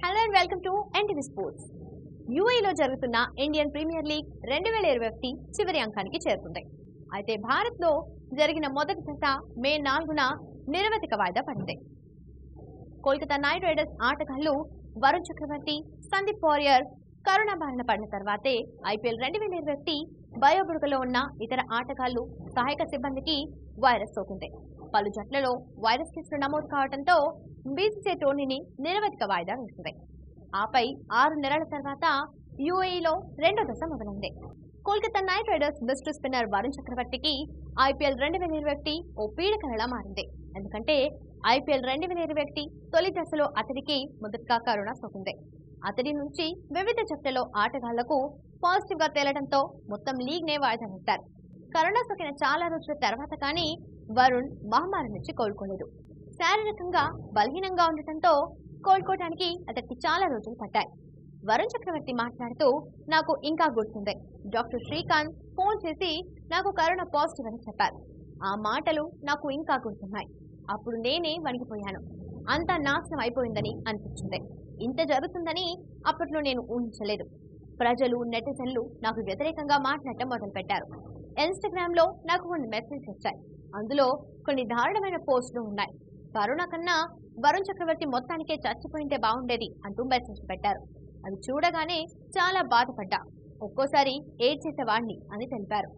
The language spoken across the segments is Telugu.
hello and welcome to NTV sports యూఏలో జరుగుతున్న ఇండియన్ ప్రీమియర్ లీగ్ రెండు వేల ఇరవై ఒకటి చివరి అంకానికి చేరుకుంది అయితే భారత్లో జరిగిన మొదటి దశ మే నాలుగున నిరవధిక వాయిదా పడింది కోల్కతా నైట్ రైడర్స్ ఆటగాళ్లు వరుణ్ చక్రవర్తి సందీప్ వారియర్ కరోనా బారిన పడిన తర్వాతే ఐపీఎల్ రెండు వేల ఇరవై ఒకటి బయోబుడకలో ఉన్న ఇతర ఆటగాళ్లు సహాయక సిబ్బందికి వైరస్ సోకింది పలు జట్లలో వైరస్ కేసులు నమోదు కావడంతో బీసీసీ టోర్నీని నిరవధిక వాయిదా వేసింది ఆపై ఆరు నెలల తర్వాత యూఏఈలో రెండో దశ మొదలైంది Kolkata knight riders best spinner Varun చక్రవర్తికి ఐపీఎల్ రెండు వేల ఇరవై ఒకటి ఓ పీడకలలా మారింది ఎందుకంటే ఐపీఎల్ రెండు వేల ఇరవై ఒకటి తొలి దశలో అతడికి మొదటగా కరోనా సోకింది అతడి నుంచి వివిధ జట్లలో ఆటగాళ్లకు పాజిటివ్ గా తేలడంతో మొత్తం లీగ్ నే వాయిదా వేశారు కరోనా సోకిన చాలా రోజుల తర్వాత కానీ వరుణ్ మహమ్మారి నుంచి కోలుకోలేదు శారీరకంగా బలహీనంగా ఉండటంతో కోలుకోవడానికి అతనికి చాలా రోజులు పట్టాయి వరుణ్ చక్రవర్తి మాట్లాడుతూ నాకు ఇంకా గుర్తుంది డాక్టర్ శ్రీకాంత్ ఫోన్ చేసి నాకు కరోనా పాజిటివ్ అని చెప్పారు ఆ మాటలు నాకు ఇంకా గుర్తున్నాయి అప్పుడు నేనే వణికిపోయాను అంతా నాశనం అయిపోయిందని అనిపించింది ఇంత జరుగుతుందని అప్పట్లో నేను ఊహించలేదు ప్రజలు నెటిజన్లు నాకు వ్యతిరేకంగా మాట్లాడటం మొదలుపెట్టారు ఇన్స్టాగ్రామ్ లో నాకు కొన్ని మెసేజ్ వచ్చాయి అందులో కొన్ని దారుణమైన పోస్టులు ఉన్నాయి కరోనా కన్నా వరుణ్ చక్రవర్తి మొత్తానికే చచ్చిపోయింటే బాగుండేది అంటూ మెసేజ్ పెట్టారు అవి చూడగానే చాలా బాధపడ్డా ఒక్కోసారి ఏడ్చేసేవాణ్ణి అని తెలిపారు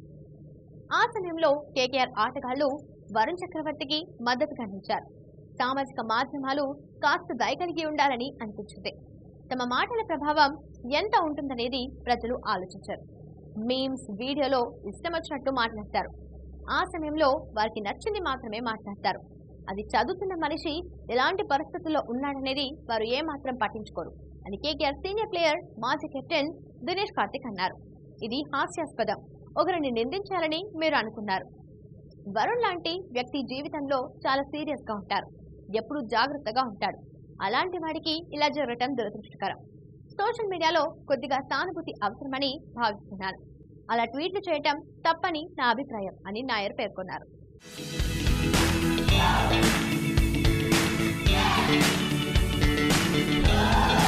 ఆ సమయంలో కేకేఆర్ ఆటగాళ్లు వరుణ్ చక్రవర్తికి మద్దతుగా నిలిచారు సామాజిక మాధ్యమాలు కాస్త దయ కలిగి ఉండాలని అనిపించింది తమ మాటల ప్రభావం ఎంత ఉంటుందనేది ప్రజలు ఆలోచించారు మీమ్స్ వీడియోలో ఇష్టం వచ్చినట్టు మాట్లాడతారు ఆ సమయంలో వారికి నచ్చింది మాత్రమే మాట్లాడతారు అది చదువుతున్న మనిషి ఎలాంటి పరిస్థితుల్లో ఉన్నాడనేది వారు ఏమాత్రం పట్టించుకోరు అని కేకేఆర్ సీనియర్ ప్లేయర్ మాజీ కెప్టెన్ దినేష్ కార్తిక్ అన్నారు ఇది హాస్యాస్పదం ఒకరిని నిందించాలని మీరు అనుకున్నారు వరుణ్ లాంటి వ్యక్తి జీవితంలో చాలా సీరియస్ గా ఉంటారు ఎప్పుడూ జాగ్రత్తగా ఉంటాడు అలాంటి వాడికి ఇలా జరగటం దురదృష్టకరం సోషల్ మీడియాలో కొద్దిగా సానుభూతి అవసరమని భావిస్తున్నాను అలా ట్వీట్లు చేయటం తప్పని నా అభిప్రాయం అని నాయర్ పేర్కొన్నారు Thank